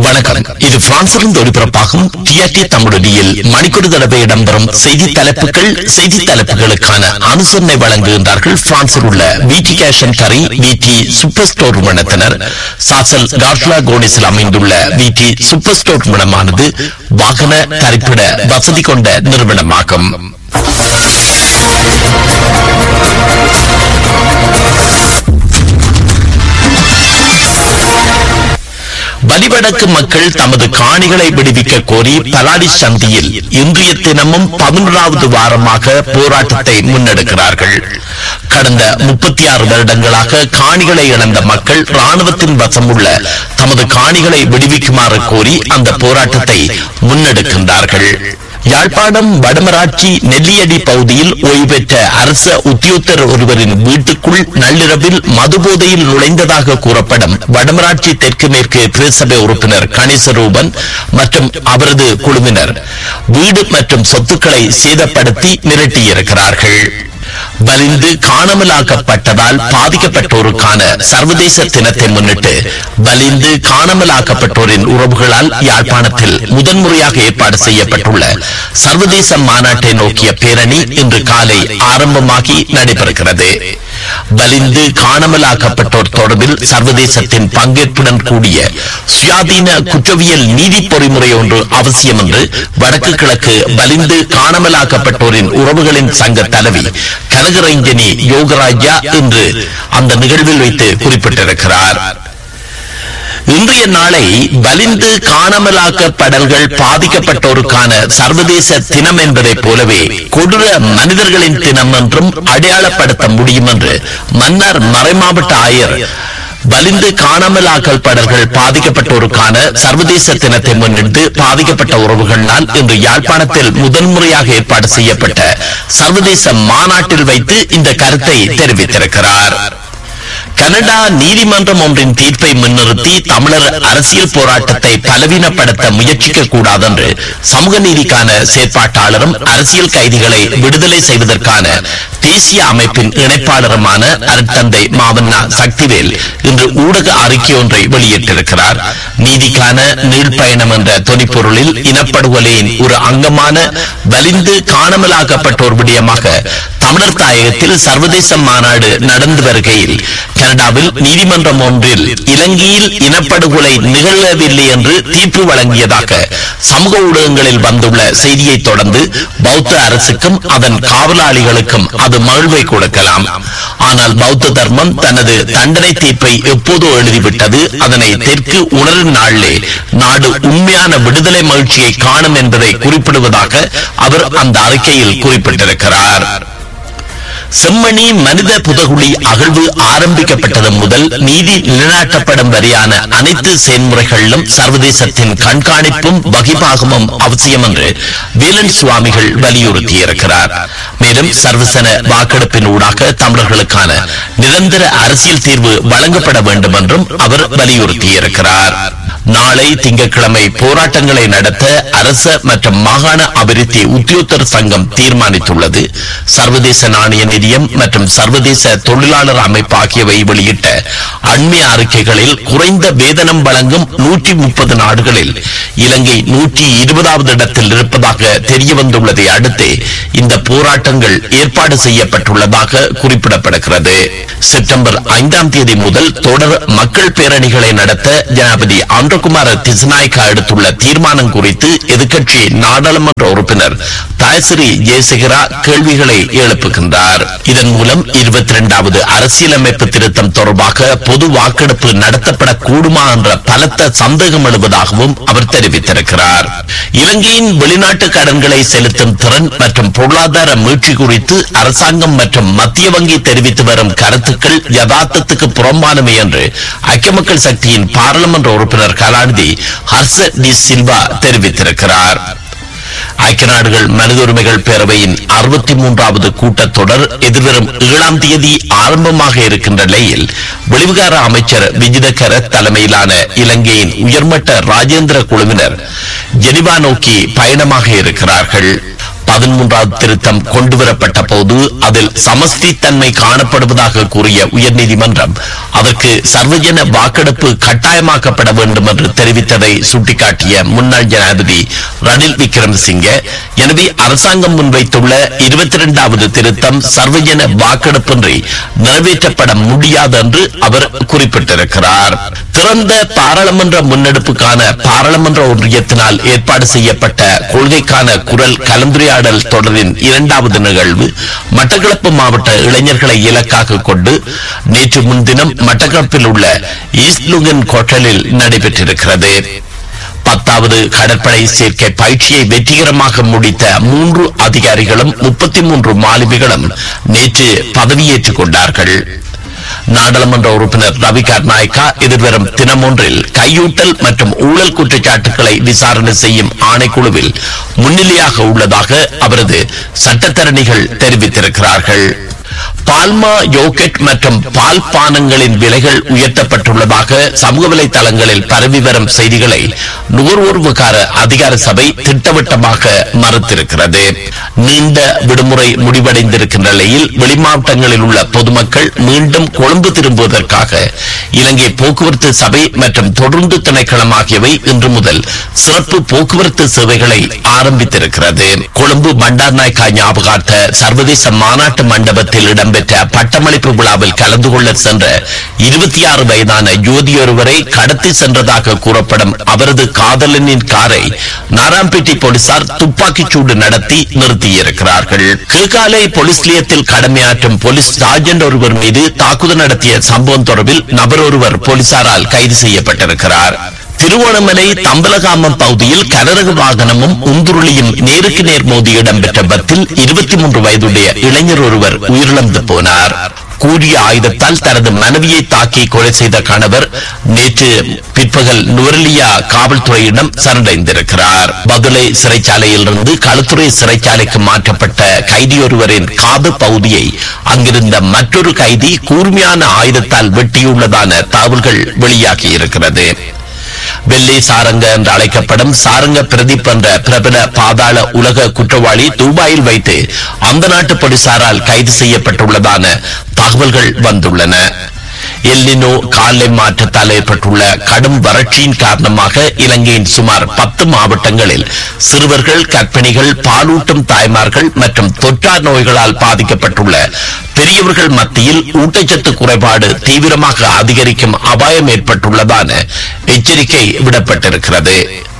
வணக்கம் இது பிரான்சிலிருந்து ஒளிபரப்பாகும் டிஆர்டி தமிழொலியில் மணிக்கொரு தடவை இடம்பெறும் செய்தி தலைப்புகள் செய்தி தலைப்புகளுக்கான அனுசரணை வழங்குகின்றார்கள் பிரான்சில் உள்ள விடி கேஷன் கரி விடி சூப்பர் ஸ்டோர் நிறுவனத்தினர் சாசல் கார்ட்லா கோனிஸில் அமைந்துள்ள விடி சூப்பர் ஸ்டோர் நிறுவனமானது வாகன தரிப்பிட வசதி கொண்ட நிறுவனமாகும் வலிவடக்கு மக்கள் தமது காணிகளை விடுவிக்க கோரி பலாடி சந்தியில் இன்றைய தினமும் பதினொன்றாவது வாரமாக போராட்டத்தை முன்னெடுக்கிறார்கள் கடந்த முப்பத்தி ஆறு வருடங்களாக காணிகளை இழந்த மக்கள் ராணுவத்தின் வசம் உள்ள தமது காணிகளை விடுவிக்குமாறு கோரி அந்த போராட்டத்தை முன்னெடுக்கின்றார்கள் யாழ்ப்பாணம் வடமராட்சி நெல்லியடி பகுதியில் ஓய்வு பெற்ற அரச உத்தியோகத்தர் ஒருவரின் வீட்டுக்குள் நள்ளிரவில் மதுபோதையில் நுழைந்ததாக கூறப்படும் வடமராட்சி தெற்கு மேற்கு பிரசபை உறுப்பினர் கணேசரூபன் மற்றும் அவரது குழுவினர் வீடு மற்றும் சொத்துக்களை சேதப்படுத்தி மிரட்டியிருக்கிறார்கள் வலிந்து காணாமலாக்கப்பட்டதால் பாதிக்கப்பட்டோருக்கான சர்வதேச தினத்தை முன்னிட்டு வலிந்து காணாமலாக்கப்பட்டோரின் உறவுகளால் யாழ்ப்பாணத்தில் முதன்முறையாக ஏற்பாடு செய்யப்பட்டுள்ள சர்வதேச மாநாட்டை நோக்கிய பேரணி இன்று காலை ஆரம்பமாகி நடைபெறுகிறது வலிந்து காணாமலாக்கப்பட்டோர் தொடர்பில் சர்வதேசத்தின் பங்கேற்புடன் கூடிய சுயாதீன குற்றவியல் நீதி பொறிமுறை ஒன்று அவசியம் என்று வடக்கு கிழக்கு வலிந்து காணாமலாக்கப்பட்டோரின் உறவுகளின் சங்க தலைவி கனகரஞ்சனி யோகராஜா என்று அந்த நிகழ்வில் வைத்து குறிப்பிட்டிருக்கிறார் இன்றைய நாளை வலிந்து காணாமலாக்கப்படல்கள் பாதிக்கப்பட்டோருக்கான சர்வதேச தினம் என்பதைப் போலவே கொடூர மனிதர்களின் தினம் என்றும் அடையாளப்படுத்த முடியும் என்று மன்னார் மறைமாவட்ட ஆயர் வலிந்து காணாமலாக்கல் படல்கள் பாதிக்கப்பட்டோருக்கான சர்வதேச தினத்தை முன்னிட்டு பாதிக்கப்பட்ட உறவுகளினால் இன்று யாழ்ப்பாணத்தில் முதன்முறையாக ஏற்பாடு செய்யப்பட்ட சர்வதேச மாநாட்டில் வைத்து இந்த கருத்தை தெரிவித்திருக்கிறார் கனடா நீதிமன்றம் ஒன்றின் தீர்ப்பை முன்னிறுத்தி தமிழர் அரசியல் போராட்டத்தை பலவீனப்படுத்த முயற்சிக்க கூடாது என்று சமூக நீதிக்கான செயற்பாட்டாளரும் அரசியல் கைதிகளை விடுதலை செய்வதற்கான தேசிய அமைப்பின் இணைப்பாளருமான அருட்தந்தை மாவண்ணா சக்திவேல் இன்று ஊடக அறிக்கை ஒன்றை வெளியிட்டிருக்கிறார் நீதிக்கான நீள்பயணம் என்ற தொனிப்பொருளில் இனப்படுகொலையின் ஒரு அங்கமான வலிந்து காணாமலாக்கப்பட்டோர் விடயமாக தமிழர் தாயகத்தில் சர்வதேச மாநாடு நடந்து வருகையில் கனடாவில் நீதிமன்றம் ஒன்றில் இலங்கையில் இனப்படுகொலை நிகழவில்லை என்று தீர்ப்பு வழங்கியதாக சமூக ஊடகங்களில் வந்துள்ள செய்தியை தொடர்ந்து பௌத்த அரசுக்கும் அதன் காவலாளிகளுக்கும் அது மகிழ்வை கொடுக்கலாம் ஆனால் பௌத்த தர்மம் தனது தண்டனை தீர்ப்பை எப்போதோ எழுதிவிட்டது அதனை தெற்கு உணரும் நாளிலே நாடு உண்மையான விடுதலை மகிழ்ச்சியை காணும் என்பதை குறிப்பிடுவதாக அவர் அந்த அறிக்கையில் குறிப்பிட்டிருக்கிறார் செம்மணி மனித புதகுழி அகழ்வு ஆரம்பிக்கப்பட்டது முதல் நீதி நிலைநாட்டப்படும் வரையான அனைத்து செயல்முறைகளிலும் சர்வதேசத்தின் கண்காணிப்பும் வகிபாகமும் அவசியம் என்று வேலன் சுவாமிகள் வலியுறுத்தியிருக்கிறார் மேலும் சர்வசன வாக்கெடுப்பின் ஊடாக தமிழர்களுக்கான நிரந்தர அரசியல் தீர்வு வழங்கப்பட வேண்டும் என்றும் அவர் வலியுறுத்தியிருக்கிறார் நாளை திங்கட்கிழமை போராட்டங்களை நடத்த அரச மற்றும் மாகாண அபிவிருத்தி உத்தியோகத்தர் சங்கம் தீர்மானித்துள்ளது சர்வதேச நாணய நிதியம் மற்றும் சர்வதேச தொழிலாளர் அமைப்பு ஆகியவை வெளியிட்ட அண்மைய அறிக்கைகளில் குறைந்த வேதனம் வழங்கும் நூற்றி முப்பது நாடுகளில் இலங்கை நூற்றி இருபதாவது இடத்தில் இருப்பதாக தெரிய வந்துள்ளதை அடுத்து இந்த போராட்டங்கள் ஏற்பாடு செய்யப்பட்டுள்ளதாக குறிப்பிடப்படுகிறது செப்டம்பர் ஐந்தாம் தேதி முதல் தொடர் மக்கள் பேரணிகளை நடத்த ஜனாபதி ஆந்திரகுமார திசுநாயக்கா எடுத்துள்ள தீர்மானம் குறித்து எதிர்க்கட்சி நாடாளுமன்ற உறுப்பினர் தாயசிறி ஜெயசேகரா கேள்விகளை எழுப்புகின்றார் இதன் மூலம் இருபத்தி இரண்டாவது அரசியலமைப்பு திருத்தம் தொடர்பாக பொது வாக்கெடுப்பு நடத்தப்பட கூடுமா என்ற பலத்த சந்தேகம் எழுவதாகவும் அவர் தெரிவித்திருக்கிறார் இலங்கையின் வெளிநாட்டு கடன்களை செலுத்தும் திறன் மற்றும் பொருளாதார மீட்சி குறித்து அரசாங்கம் மற்றும் மத்திய வங்கி தெரிவித்து வரும் கருத்துக்கள் யதார்த்தத்துக்கு புறம்பானவை என்று ஐக்கிய மக்கள் சக்தியின் பாராளுமன்ற உறுப்பினர் கலாநிதி ஹர்ஷ டி சில்வா தெரிவித்திருக்கிறார் ஐக்கிய நாடுகள் மனித உரிமைகள் பேரவையின் அறுபத்தி மூன்றாவது கூட்டத்தொடர் எதிர்வரும் ஏழாம் தேதி ஆரம்பமாக இருக்கின்ற நிலையில் வெளிவிகார அமைச்சர் விஜிதகர தலைமையிலான இலங்கையின் உயர்மட்ட ராஜேந்திர குழுவினர் ஜெனிவா நோக்கி பயணமாக இருக்கிறார்கள் பதிமூன்றாவது திருத்தம் கொண்டுவரப்பட்ட போது அதில் சமஸ்தி தன்மை காணப்படுவதாக கூறிய உயர்நீதிமன்றம் அதற்கு சர்வஜன வாக்கெடுப்பு கட்டாயமாக்கப்பட வேண்டும் என்று தெரிவித்ததை சுட்டிக்காட்டிய முன்னாள் ஜனாதிபதி ரணில் விக்ரமசிங்கே எனவே அரசாங்கம் முன்வைத்துள்ள இருபத்தி இரண்டாவது திருத்தம் சர்வஜன வாக்கெடுப்பின்றி நிறைவேற்றப்பட முடியாது என்று அவர் குறிப்பிட்டிருக்கிறார் திறந்த பாராளுமன்ற முன்னெடுப்புக்கான பாராளுமன்ற ஒன்றியத்தினால் ஏற்பாடு செய்யப்பட்ட கொள்கைக்கான குரல் கலந்துரையாடல் தொடரின் இரண்டாவது நிகழ்வு மட்டக்களப்பு மாவட்ட இளைஞர்களை இலக்காக கொண்டு நேற்று முன்தினம் மட்டக்களப்பில் உள்ள ஈஸ்ட்லுகன் ஹோட்டலில் நடைபெற்றிருக்கிறது பத்தாவது கடற்படை சேர்க்கை பயிற்சியை வெற்றிகரமாக முடித்த மூன்று அதிகாரிகளும் முப்பத்தி மூன்று மாலுமிகளும் நேற்று பதவியேற்றுக் கொண்டார்கள் நாடாளுமன்ற உறுப்பினர் ரவி கர்நாயக்கா எதிர்வரும் தினமொன்றில் கையூட்டல் மற்றும் ஊழல் குற்றச்சாட்டுகளை விசாரணை செய்யும் ஆணைக்குழுவில் முன்னிலையாக உள்ளதாக அவரது சட்டத்தரணிகள் தெரிவித்திருக்கிறார்கள் பால்மா யோகெட் மற்றும் பால் பானங்களின் விலைகள் உயர்த்தப்பட்டுள்ளதாக சமூக வலைதளங்களில் பரவி வரும் செய்திகளை நுகர்வோர் விவகார அதிகார சபை திட்டவட்டமாக மறுத்திருக்கிறது நீண்ட விடுமுறை முடிவடைந்திருக்கின்ற நிலையில் வெளிமாவட்டங்களில் உள்ள பொதுமக்கள் மீண்டும் கொழும்பு திரும்புவதற்காக இலங்கை போக்குவரத்து சபை மற்றும் தொடர்ந்து திணைக்களம் ஆகியவை இன்று முதல் சிறப்பு போக்குவரத்து சேவைகளை ஆரம்பித்திருக்கிறது கொழும்பு பண்டார் நாயக்கா ஞாபகார்த்த சர்வதேச மாநாட்டு மண்டபத்தில் இடம்பெற்ற பட்டமளிப்பு விழாவில் கலந்து கொள்ள சென்ற இருபத்தி ஆறு வயதான ஜோதி ஒருவரை கடத்தி சென்றதாக கூறப்படும் அவரது காதலனின் காரை நாராம்பேட்டை போலீசார் துப்பாக்கிச் சூடு நடத்தி நிறுத்தியிருக்கிறார்கள் கிழக்காலை போலீஸ் நிலையத்தில் கடமையாற்றும் போலீஸ் சார்ஜென்ட் ஒருவர் மீது தாக்குதல் நடத்திய சம்பவம் தொடர்பில் நபர் ஒருவர் போலீசாரால் கைது செய்யப்பட்டிருக்கிறார் திருவோணமலை தம்பலகாமம் பகுதியில் கனரக வாகனமும் உந்துருளியும் நேருக்கு நேர் மோதி இடம்பெற்ற பத்தில் இருபத்தி மூன்று வயதுடைய இளைஞர் ஒருவர் உயிரிழந்து போனார் கூறிய ஆயுதத்தால் தனது மனைவியை தாக்கி கொலை செய்த கணவர் நேற்று பிற்பகல் நுவரலியா காவல்துறையிடம் சரணடைந்திருக்கிறார் பதுளை சிறைச்சாலையிலிருந்து களுத்துறை சிறைச்சாலைக்கு மாற்றப்பட்ட கைதியொருவரின் காது பகுதியை அங்கிருந்த மற்றொரு கைதி கூர்மையான ஆயுதத்தால் வெட்டியுள்ளதான தகவல்கள் வெளியாகி இருக்கிறது வெள்ளை சாரங்க என்று அழைக்கப்படும் சாரங்க பிரதீப் என்ற பிரபல பாதாள உலக குற்றவாளி துபாயில் வைத்து அந்த நாட்டு போலீசாரால் கைது செய்யப்பட்டுள்ளதான தகவல்கள் வந்துள்ளன எல்லினோ காலை மாற்றத்தால் ஏற்பட்டுள்ள கடும் வறட்சியின் காரணமாக இலங்கையின் சுமார் பத்து மாவட்டங்களில் சிறுவர்கள் கர்ப்பிணிகள் பாலூட்டும் தாய்மார்கள் மற்றும் தொற்றா நோய்களால் பாதிக்கப்பட்டுள்ள பெரியவர்கள் மத்தியில் ஊட்டச்சத்து குறைபாடு தீவிரமாக அதிகரிக்கும் அபாயம் ஏற்பட்டுள்ளதான எச்சரிக்கை விடப்பட்டிருக்கிறது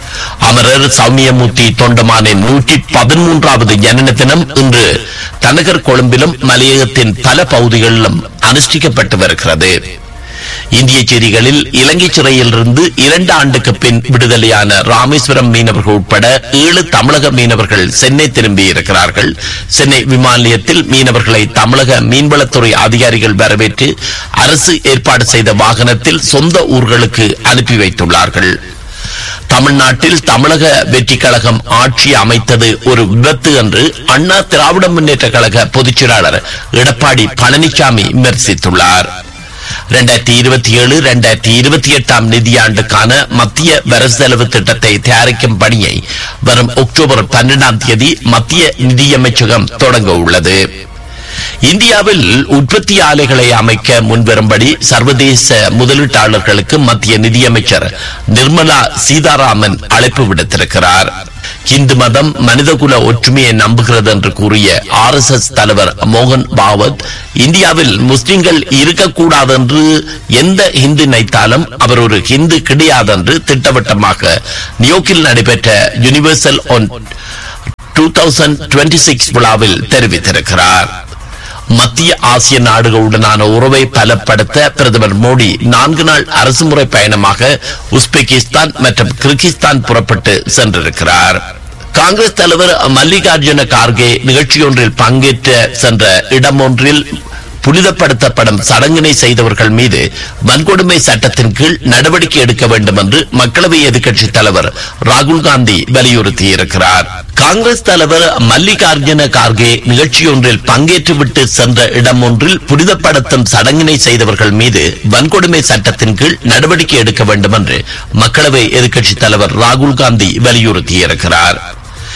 அமரர் சௌமியமூர்த்தி தொண்டமானின் நூற்றி பதிமூன்றாவது ஜனன தினம் இன்று தனகர் கொழும்பிலும் மலையகத்தின் பல பகுதிகளிலும் அனுஷ்டிக்கப்பட்டு வருகிறது இந்திய செய்திகளில் இலங்கை சிறையிலிருந்து இரண்டு ஆண்டுக்கு பின் விடுதலையான ராமேஸ்வரம் மீனவர்கள் உட்பட ஏழு தமிழக மீனவர்கள் சென்னை திரும்பியிருக்கிறார்கள் சென்னை விமான நிலையத்தில் மீனவர்களை தமிழக மீன்வளத்துறை அதிகாரிகள் வரவேற்று அரசு ஏற்பாடு செய்த வாகனத்தில் சொந்த ஊர்களுக்கு அனுப்பி வைத்துள்ளார்கள் தமிழ்நாட்டில் தமிழக வெற்றி கழகம் ஆட்சி அமைத்தது ஒரு விபத்து என்று அண்ணா திராவிட முன்னேற்ற கழக பொதுச் செயலாளர் எடப்பாடி பழனிசாமி விமர்சித்துள்ளார் இரண்டாயிரத்தி இருபத்தி ஏழு இரண்டாயிரத்தி இருபத்தி எட்டாம் நிதியாண்டுக்கான மத்திய வரவு செலவு திட்டத்தை தயாரிக்கும் பணியை வரும் அக்டோபர் பன்னெண்டாம் தேதி மத்திய நிதியமைச்சகம் தொடங்க உள்ளது இந்தியாவில் உற்பத்தி ஆலைகளை அமைக்க முன்வரும்படி சர்வதேச முதலீட்டாளர்களுக்கு மத்திய நிதியமைச்சர் நிர்மலா சீதாராமன் அழைப்பு விடுத்திருக்கிறார் இந்து மதம் மனிதகுல ஒற்றுமையை நம்புகிறது என்று கூறிய ஆர் எஸ் எஸ் தலைவர் மோகன் பாவத் இந்தியாவில் முஸ்லிம்கள் இருக்கக்கூடாது என்று எந்த ஹிந்து நினைத்தாலும் அவர் ஒரு ஹிந்து கிடையாது என்று திட்டவட்டமாக நியோக்கில் நடைபெற்ற universal one two thousand twenty six விழாவில் தெரிவித்திருக்கிறார் மத்திய ஆசிய நாடுகளுடனான உறவை பலப்படுத்த பிரதமர் மோடி நான்கு நாள் அரசுமுறை பயணமாக உஸ்பெகிஸ்தான் மற்றும் கிர்கிஸ்தான் புறப்பட்டு சென்றிருக்கிறார் காங்கிரஸ் தலைவர் மல்லிகார்ஜுன கார்கே நிகழ்ச்சியொன்றில் பங்கேற்ற சென்ற இடமொன்றில் புனிதப்படுத்தப்படும் சடங்கினை செய்தவர்கள் மீது வன்கொடுமை சட்டத்தின் கீழ் நடவடிக்கை எடுக்க வேண்டும் என்று மக்களவை எதிர்க்கட்சித் தலைவர் ராகுல் காந்தி வலியுறுத்தியிருக்கிறார் காங்கிரஸ் தலைவர் மல்லிகார்ஜுன கார்கே நிகழ்ச்சியொன்றில் பங்கேற்றுவிட்டு சென்ற இடம் ஒன்றில் புனிதப்படுத்தும் சடங்கினை செய்தவர்கள் மீது வன்கொடுமை சட்டத்தின் கீழ் நடவடிக்கை எடுக்க வேண்டும் என்று மக்களவை எதிர்க்கட்சித் தலைவர் ராகுல் காந்தி வலியுறுத்தியிருக்கிறார்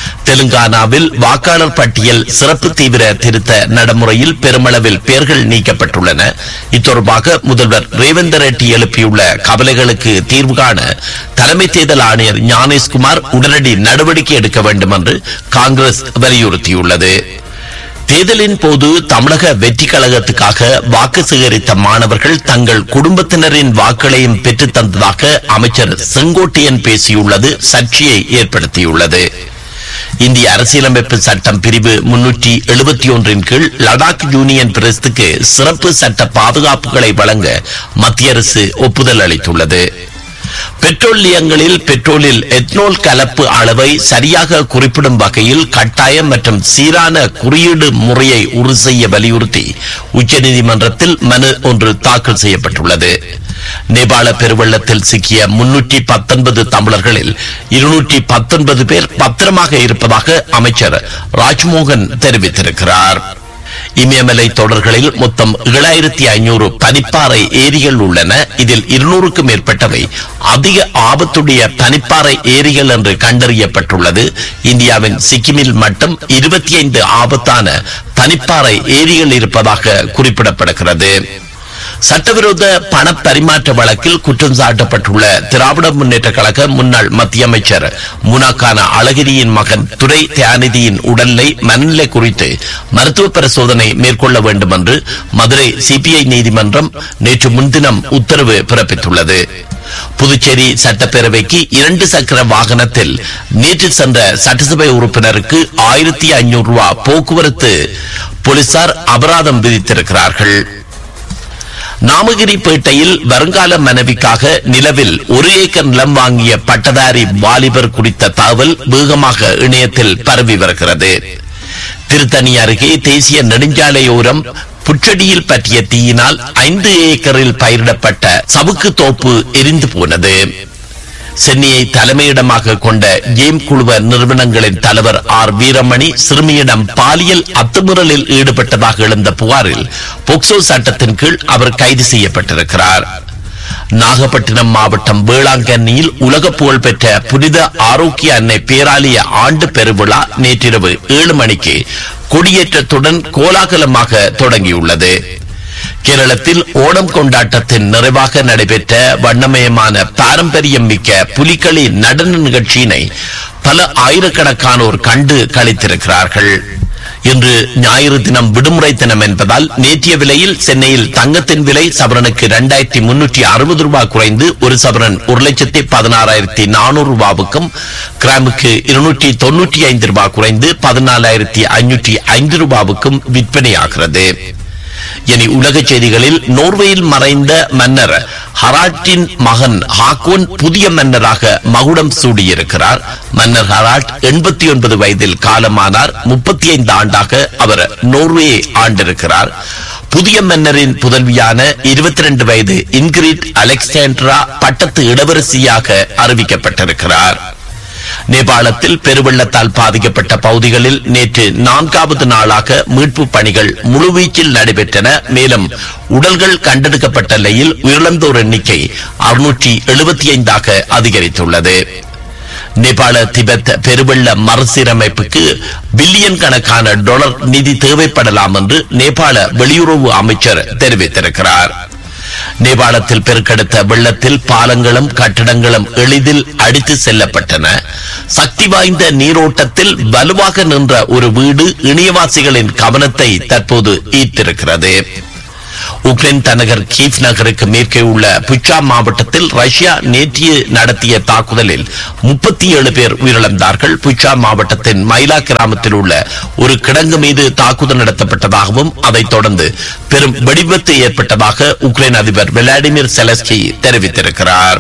தெலுங்கானாவில் வாக்காளர் பட்டியல் சிறப்பு தீவிர திருத்த நடைமுறையில் பெருமளவில் பெயர்கள் நீக்கப்பட்டுள்ளன இத்தொடர்பாக முதல்வர் ரேவந்த ரெட்டி எழுப்பியுள்ள கவலைகளுக்கு தீர்வு காண தலைமை தேர்தல் ஆணையர் ஞானேஷ்குமார் உடனடி நடவடிக்கை எடுக்க வேண்டும் என்று காங்கிரஸ் வலியுறுத்தியுள்ளது தேர்தலின் போது தமிழக வெற்றி கழகத்துக்காக வாக்கு சேகரித்த மாணவர்கள் தங்கள் குடும்பத்தினரின் வாக்குகளையும் பெற்றுத் தந்ததாக அமைச்சர் செங்கோட்டையன் பேசியுள்ளது சர்ச்சையை ஏற்படுத்தியுள்ளது இந்திய அரசியலமைப்பு சட்டம் பிரிவு முன்னூற்றி எழுபத்தி ஒன்றின் கீழ் லடாக் யூனியன் பிரதேசத்துக்கு சிறப்பு சட்ட பாதுகாப்புகளை வழங்க மத்திய அரசு ஒப்புதல் அளித்துள்ளது பெட்ரோலியங்களில் பெட்ரோலில் எத்னோல் கலப்பு அளவை சரியாக குறிப்பிடும் வகையில் கட்டாயம் மற்றும் சீரான குறியீடு முறையை உறுதி செய்ய வலியுறுத்தி உச்சநீதிமன்றத்தில் மனு ஒன்று தாக்கல் செய்யப்பட்டுள்ளது நேபாள பெருவெள்ளத்தில் சிக்கிய முன்னூற்றி பத்தொன்பது தமிழர்களில் இருநூற்றி பத்தொன்பது பேர் பத்திரமாக இருப்பதாக அமைச்சர் ராஜ்மோகன் தெரிவித்திருக்கிறார் இமயமலை தொடர்களில் மொத்தம் ஏழாயிரத்தி ஐநூறு பனிப்பாறை ஏரிகள் உள்ளன இதில் இருநூறுக்கும் மேற்பட்டவை அதிக ஆபத்துடைய பனிப்பாறை ஏரிகள் என்று கண்டறியப்பட்டுள்ளது இந்தியாவின் சிக்கிமில் மட்டும் இருபத்தி ஐந்து ஆபத்தான பனிப்பாறை ஏரிகள் இருப்பதாக குறிப்பிடப்படுகிறது சட்டவிரோத பண பரிமாற்ற வழக்கில் குற்றம் சாட்டப்பட்டுள்ள திராவிட முன்னேற்ற கழக முன்னாள் மத்திய அமைச்சர் முனாக்கான அழகிரியின் மகன் துரை தயாநிதியின் உடல்நிலை மனநிலை குறித்து மருத்துவ பரிசோதனை மேற்கொள்ள வேண்டும் என்று மதுரை சிபிஐ நீதிமன்றம் நேற்று முன்தினம் உத்தரவு பிறப்பித்துள்ளது புதுச்சேரி சட்டப்பேரவைக்கு இரண்டு சக்கர வாகனத்தில் நேற்று சென்ற சட்டசபை உறுப்பினருக்கு ஆயிரத்தி ஐநூறு ரூபாய் போக்குவரத்து போலீசார் அபராதம் விதித்திருக்கிறார்கள் நாமகிரிப்பேட்டையில் வருங்கால மனைவிக்காக நிலவில் ஒரு ஏக்கர் நிலம் வாங்கிய பட்டதாரி வாலிபர் குறித்த தகவல் வேகமாக இணையத்தில் பரவி வருகிறது திருத்தணி அருகே தேசிய நெடுஞ்சாலையோரம் புற்றடியில் பற்றிய தீயினால் ஐந்து ஏக்கரில் பயிரிடப்பட்ட சவுக்கு தோப்பு எரிந்து போனது சென்னையை தலைமையிடமாக கொண்ட கேம் குழுவ நிறுவனங்களின் தலைவர் ஆர் வீரமணி சிறுமியிடம் பாலியல் அத்துமுறலில் ஈடுபட்டதாக எழுந்த புகாரில் போக்சோ சட்டத்தின் கீழ் அவர் கைது செய்யப்பட்டிருக்கிறார் நாகப்பட்டினம் மாவட்டம் வேளாங்கண்ணியில் உலக புகழ்பெற்ற புனித ஆரோக்கிய அன்னை பேராலய ஆண்டு பெருவிழா நேற்றிரவு ஏழு மணிக்கு கொடியேற்றத்துடன் கோலாகலமாக தொடங்கியுள்ளது கேரளத்தில் ஓணம் கொண்டாட்டத்தின் நிறைவாக நடைபெற்ற வண்ணமயமான பாரம்பரியம் மிக்க புலிகளி நடன நிகழ்ச்சியினை பல ஆயிரக்கணக்கானோர் கண்டு களித்திருக்கிறார்கள் இன்று ஞாயிறு தினம் விடுமுறை தினம் என்பதால் நேற்றைய விலையில் சென்னையில் தங்கத்தின் விலை சவரனுக்கு இரண்டாயிரத்தி முன்னூற்றி அறுபது ரூபாய் குறைந்து ஒரு சவரன் ஒரு லட்சத்தி பதினாறாயிரத்தி நானூறு ரூபாவுக்கும் கிராமுக்கு இருநூற்றி தொன்னூற்றி ஐந்து ரூபாய் குறைந்து பதினாலாயிரத்தி ஐநூற்றி ஐந்து ரூபாவுக்கும் விற்பனையாகிறது இனி உலக செய்திகளில் நோர்வேயில் மறைந்த மன்னர் ஹராட்டின் மகன் ஹாக்கோன் புதிய மன்னராக மகுடம் சூடியிருக்கிறார் மன்னர் ஹராட் எண்பத்தி ஒன்பது வயதில் காலமானார் முப்பத்தி ஐந்து ஆண்டாக அவர் நோர்வேயை ஆண்டிருக்கிறார் புதிய மன்னரின் புதல்வியான இருபத்தி ரெண்டு வயது இன்கிரிட் அலெக்சாண்ட்ரா பட்டத்து இளவரசியாக அறிவிக்கப்பட்டிருக்கிறார் நேபாளத்தில் பெருவெள்ளத்தால் பாதிக்கப்பட்ட பகுதிகளில் நேற்று நான்காவது நாளாக மீட்பு பணிகள் முழுவீச்சில் நடைபெற்றன மேலும் உடல்கள் கண்டெடுக்கப்பட்ட நிலையில் உயிரிழந்தோர் எண்ணிக்கை அறுநூற்றி எழுபத்தி ஐந்தாக அதிகரித்துள்ளது நேபாள திபெத் பெருவெள்ள மறுசீரமைப்புக்கு பில்லியன் கணக்கான டாலர் நிதி தேவைப்படலாம் என்று நேபாள வெளியுறவு அமைச்சர் தெரிவித்திருக்கிறார் நேபாளத்தில் பெருக்கெடுத்த வெள்ளத்தில் பாலங்களும் கட்டடங்களும் எளிதில் அடித்து செல்லப்பட்டன சக்தி வாய்ந்த நீரோட்டத்தில் வலுவாக நின்ற ஒரு வீடு இணையவாசிகளின் கவனத்தை தற்போது ஈர்த்திருக்கிறது உக்ரைன் தலைநகர் கீவ் நகருக்கு மேற்கே உள்ள புச்சா மாவட்டத்தில் ரஷ்யா நேற்று நடத்திய தாக்குதலில் முப்பத்தி ஏழு பேர் உயிரிழந்தார்கள் புச்சா மாவட்டத்தின் மைலா கிராமத்தில் உள்ள ஒரு கிடங்கு மீது தாக்குதல் நடத்தப்பட்டதாகவும் அதைத் தொடர்ந்து பெரும் வெடிவிபத்து ஏற்பட்டதாக உக்ரைன் அதிபர் விளாடிமிர் செலஸ்கி தெரிவித்திருக்கிறார்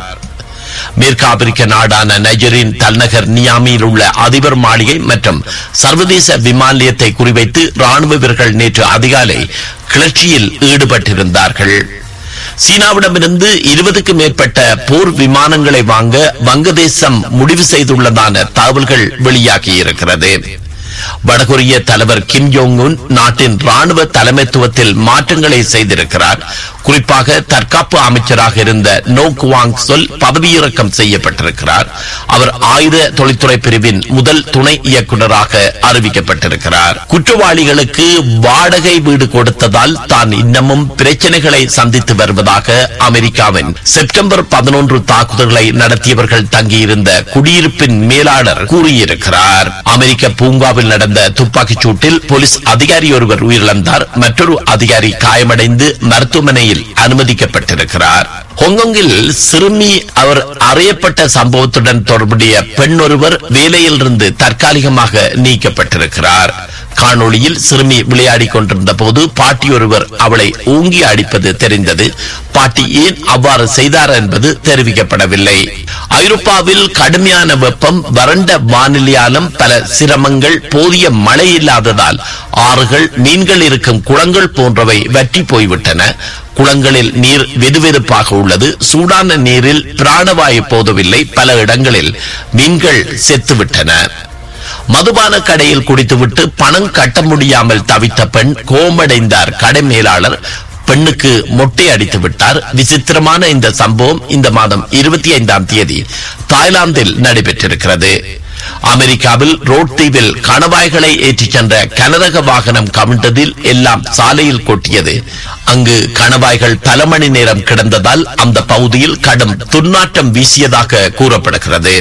மேற்கு ஆப்பிரிக்க நாடான நைஜரின் தலைநகர் நியாமியில் உள்ள அதிபர் மாளிகை மற்றும் சர்வதேச விமான நிலையத்தை குறிவைத்து ராணுவ வீரர்கள் நேற்று அதிகாலை கிளர்ச்சியில் ஈடுபட்டிருந்தார்கள் சீனாவிடமிருந்து இருபதுக்கும் மேற்பட்ட போர் விமானங்களை வாங்க வங்கதேசம் முடிவு செய்துள்ளதான தகவல்கள் வெளியாகியிருக்கிறது வடகொரிய தலைவர் கிம் ஜோங் உன் நாட்டின் ராணுவ தலைமைத்துவத்தில் மாற்றங்களை செய்திருக்கிறார் குறிப்பாக தற்காப்பு அமைச்சராக இருந்த நோ குவாங் சொல் பதவியிறக்கம் செய்யப்பட்டிருக்கிறார் அவர் ஆயுத தொழில்துறை பிரிவின் முதல் துணை இயக்குநராக அறிவிக்கப்பட்டிருக்கிறார் குற்றவாளிகளுக்கு வாடகை வீடு கொடுத்ததால் தான் இன்னமும் பிரச்சனைகளை சந்தித்து வருவதாக அமெரிக்காவின் செப்டம்பர் பதினொன்று தாக்குதல்களை நடத்தியவர்கள் தங்கியிருந்த குடியிருப்பின் மேலாளர் கூறியிருக்கிறார் அமெரிக்க பூங்காவில் நடந்த துப்பாக்கிச் சூட்டில் போலீஸ் அதிகாரி ஒருவர் உயிரிழந்தார் மற்றொரு அதிகாரி காயமடைந்து மருத்துவமனையில் அனுமதிக்கப்பட்டிருக்கிறார் ஹாங்காங்கில் சிறுமி அவர் அறியப்பட்ட சம்பவத்துடன் தொடர்புடைய பெண் ஒருவர் வேலையிலிருந்து தற்காலிகமாக நீக்கப்பட்டிருக்கிறார் காணொளியில் சிறுமி விளையாடிக் கொண்டிருந்த போது பாட்டி ஒருவர் அவளை ஓங்கி அடிப்பது தெரிந்தது பாட்டி ஏன் அவ்வாறு செய்தார் என்பது தெரிவிக்கப்படவில்லை ஐரோப்பாவில் கடுமையான வெப்பம் வறண்ட வானிலையாலும் பல சிரமங்கள் போதிய மழை இல்லாததால் ஆறுகள் மீன்கள் இருக்கும் குளங்கள் போன்றவை வற்றி போய்விட்டன குளங்களில் நீர் வெதுவெதுப்பாக உள்ளது சூடான நீரில் பிராணவாயு போதவில்லை பல இடங்களில் மீன்கள் செத்துவிட்டன மதுபான கடையில் குடித்துவிட்டு பணம் கட்ட முடியாமல் தவித்த பெண் கோமடைந்தார் கடை மேலாளர் பெண்ணுக்கு மொட்டை அடித்து விட்டார் விசித்திரமான இந்த சம்பவம் இந்த மாதம் இருபத்தி ஐந்தாம் தேதி தாய்லாந்தில் நடைபெற்றிருக்கிறது அமெரிக்காவில் ரோட் தீவில் கணவாய்களை ஏற்றிச் சென்ற கனரக வாகனம் கவிழ்ந்ததில் எல்லாம் சாலையில் கொட்டியது அங்கு கணவாய்கள் பல மணி நேரம் கிடந்ததால் அந்த பகுதியில் கடும் துர்நாற்றம் வீசியதாக கூறப்படுகிறது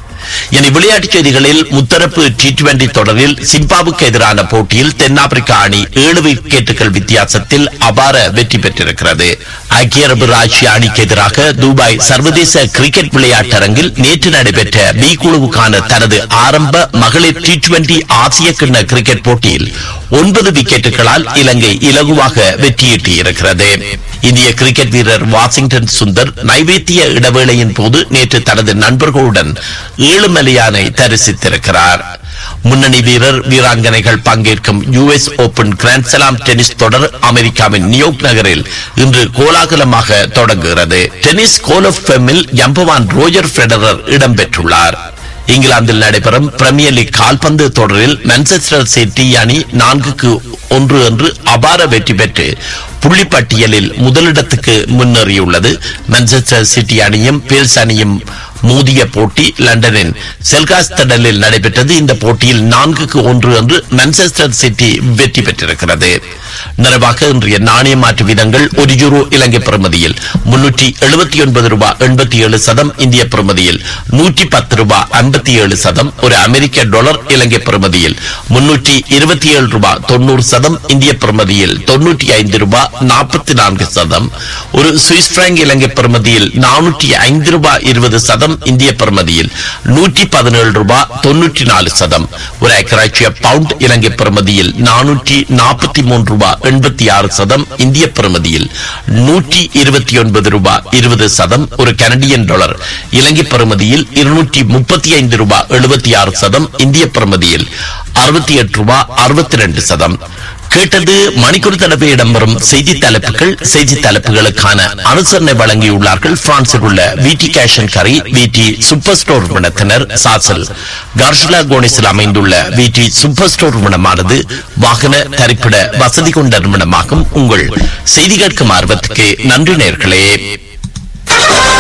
இனி விளையாட்டுச் செய்திகளில் முத்தரப்பு டி டுவெண்டி தொடரில் சிம்பாவுக்கு எதிரான போட்டியில் தென்னாப்பிரிக்கா அணி ஏழு விக்கெட்டுகள் வித்தியாசத்தில் அபார வெற்றி பெற்றிருக்கிறது ஐக்கிய அரபு ராஜ்ய அணிக்கு எதிராக துபாய் சர்வதேச கிரிக்கெட் விளையாட்டரங்கில் நேற்று நடைபெற்ற பி குழுவுக்கான தனது ஆரம்ப மகளிர் டி டுவெண்டி ஆசிய கிண்ண கிரிக்கெட் போட்டியில் ஒன்பது விக்கெட்டுகளால் இலங்கை இலகுவாக வெற்றியீட்டியிருக்கிறது இந்திய கிரிக்கெட் வீரர் வாஷிங்டன் சுந்தர் நைவேத்திய இடைவேளையின் போது நேற்று தனது நண்பர்களுடன் ஏழுமலையானை தரிசித்திருக்கிறார் முன்னணி வீரர் வீராங்கனைகள் பங்கேற்கும் யுஎஸ் ஓபன் கிராண்ட்ஸ்லாம் டென்னிஸ் தொடர் அமெரிக்காவின் நியூயார்க் நகரில் இன்று கோலாகலமாக தொடங்குகிறது டென்னிஸ் கோல் ஆஃப் ஃபெமில் ஜம்பவான் ரோஜர் ஃபெடரர் இடம்பெற்றுள்ளார் இங்கிலாந்தில் நடைபெறும் பிரீமியர் லீக் கால்பந்து தொடரில் மான்செஸ்டர் சிட்டி அணி நான்குக்கு ஒன்று என்று அபார வெற்றி பெற்று புள்ளிப்பட்டியலில் முதலிடத்துக்கு முன்னேறியுள்ளது மான்செஸ்டர் சிட்டி அணியும் பேல்ஸ் அணியும் மோதிய போட்டி லண்டனின் செல்காஸ் திடலில் நடைபெற்றது இந்த போட்டியில் நான்குக்கு ஒன்று என்று மான்செஸ்டர் சிட்டி வெற்றி பெற்றிருக்கிறது நிறைவாக இன்றைய நாணய மாற்று வீதங்கள் ஒரு யூரோ இலங்கை பிரமதியில் முன்னூற்றி எழுபத்தி ஒன்பது ரூபாய் எண்பத்தி ஏழு சதம் இந்திய பிரமதியில் நூற்றி பத்து ரூபாய் ஐம்பத்தி ஏழு சதம் ஒரு அமெரிக்க டாலர் இலங்கை பிரமதியில் முன்னூற்றி இருபத்தி ஏழு ரூபாய் தொண்ணூறு சதம் இந்திய பிரமதியில் தொன்னூற்றி ஐந்து ரூபாய் நாற்பத்தி நான்கு சதம் ஒரு சுவிஸ் பிராங்க் இலங்கை பிரமதியில் நானூற்றி ஐந்து ரூபாய் இருபது சதம் இந்திய பிரமதியில் நூற்றி பதினேழு ரூபாய் தொன்னூற்றி நாலு சதம் ஒரு ஐக்கராட்சிய பவுண்ட் இலங்கை பிரமதியில் நானூற்றி நாற்பத்தி மூன்று ரூபாய் எண்பத்தி ஆறு சதம் இந்திய பிரமதியில் நூற்றி இருபத்தி ஒன்பது ரூபாய் இருபது சதம் ஒரு கனடியன் டாலர் இலங்கை பிரமதியில் இருநூற்றி முப்பத்தி ஐந்து ரூபாய் எழுபத்தி ஆறு சதம் இந்திய பிரமதியில் அறுபத்தி எட்டு ரூபாய் அறுபத்தி ரெண்டு சதம் கேட்டது மணிக்கூர் தடவை இடம்பெறும் செய்தி தலைப்புகள் செய்தி தலைப்புகளுக்கான அனுசரணை வழங்கியுள்ளார்கள் பிரான்சில் உள்ள விடி கேஷன் கரி விடி சூப்பர் ஸ்டோர் நிறுவனத்தினர் சாசல் கார்ஷிலா கோனிஸில் அமைந்துள்ள விடி சூப்பர் ஸ்டோர் நிறுவனமானது வாகன தரிப்பிட வசதி கொண்ட நிறுவனமாகும் உங்கள் செய்தி கேட்கும் ஆர்வத்துக்கு நன்றி நேர்களே